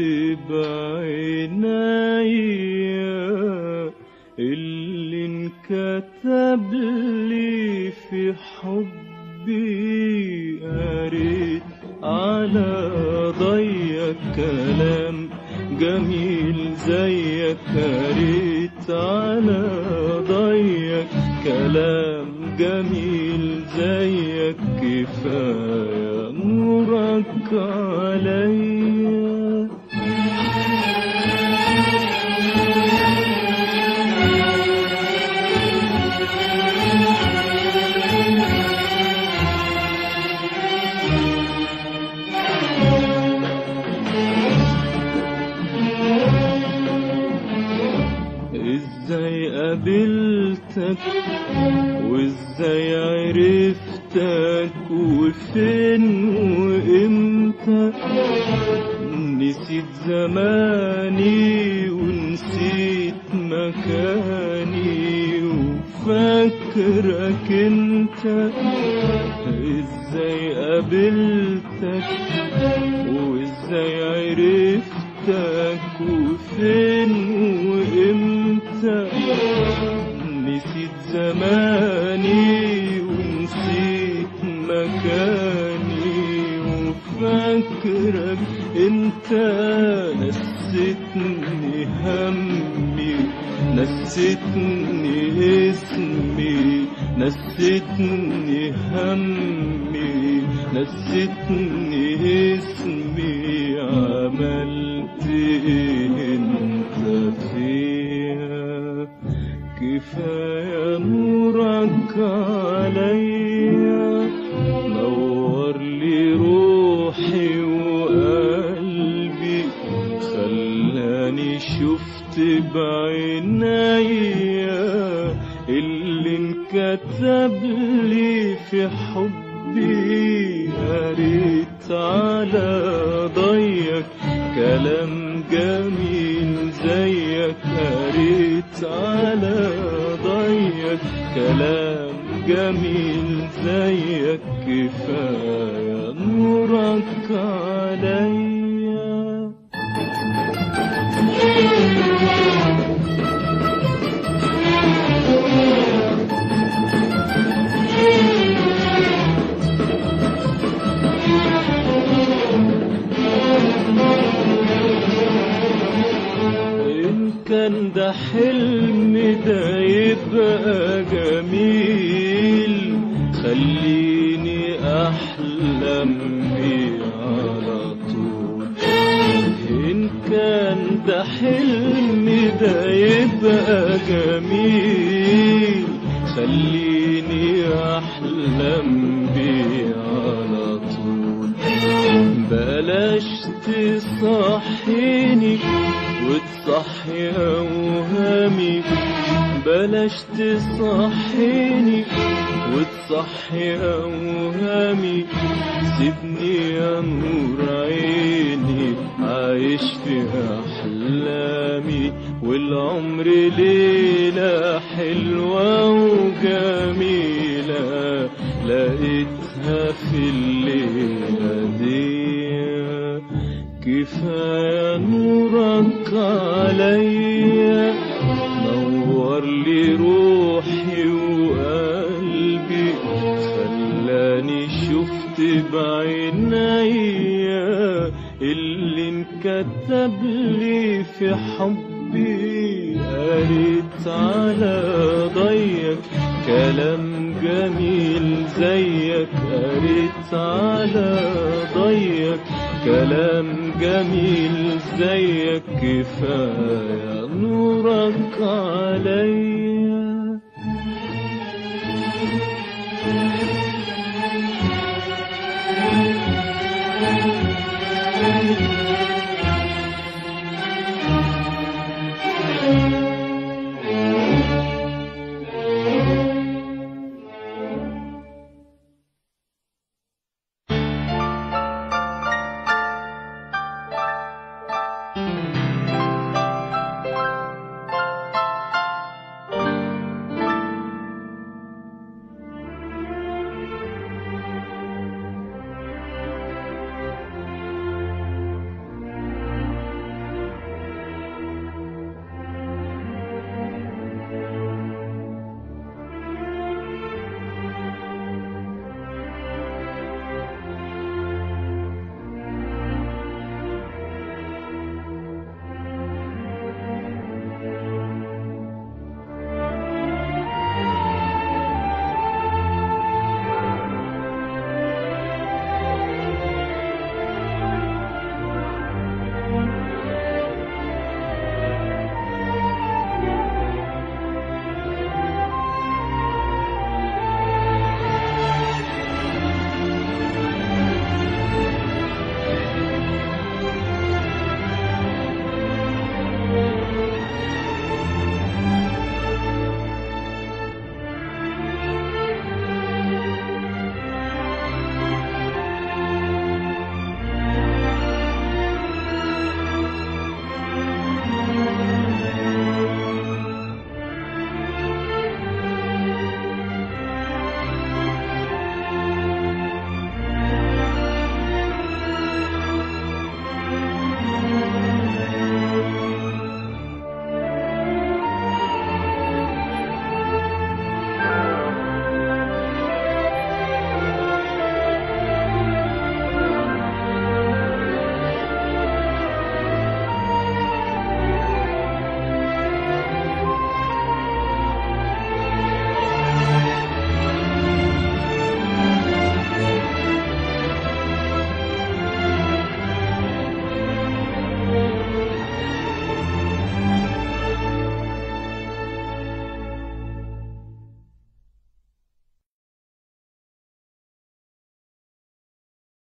بعينيا اللي انكتب لي في حبي قريت على ضيق كلام جميل زيك قريت على ضيق كلام جميل زيك كفاية نورك عليا ازاي قابلتك وازاي عرفتك وفين وامتى نسيت زماني ونسيت مكاني وفاكرك انت ازاي قابلتك وازاي عرفتك وفين وامتى نسيت زماني ونسيت مكاني وفاكرك انت نسيتني همي نسيتني اسمي نسيتني همي نسيتني اسمي عملت ايه انت فيها كفاية نورك عليا نور لي روحي وقلبي خلاني شفت بعينيا اللي انكتب لي في حبي قريت على ضيق كلام جميل زيك قريت على ضيق كلام جميل زيك كفاية نورك عليا إن كان ده حلم ده يبقى جميل خليني أحلم بيه على طول إن كان ده حلم ده يبقى جميل خليني أحلم بيه على طول بلاش تصحيني وتصحي أوهامي بلاش تصحيني وتصحي أوهامي سيبني يا نور عيني عايش في أحلامي والعمر ليلة حلوة وجميلة لقيتها في الليلة دي كفاية نورك عليا نور لي روحي وقلبي خلاني شفت بعينيا اللي انكتب لي في حبي قريت على ضيق كلام جميل زيك قريت على ضيق كلام جميل زيك كفاية نورك عليا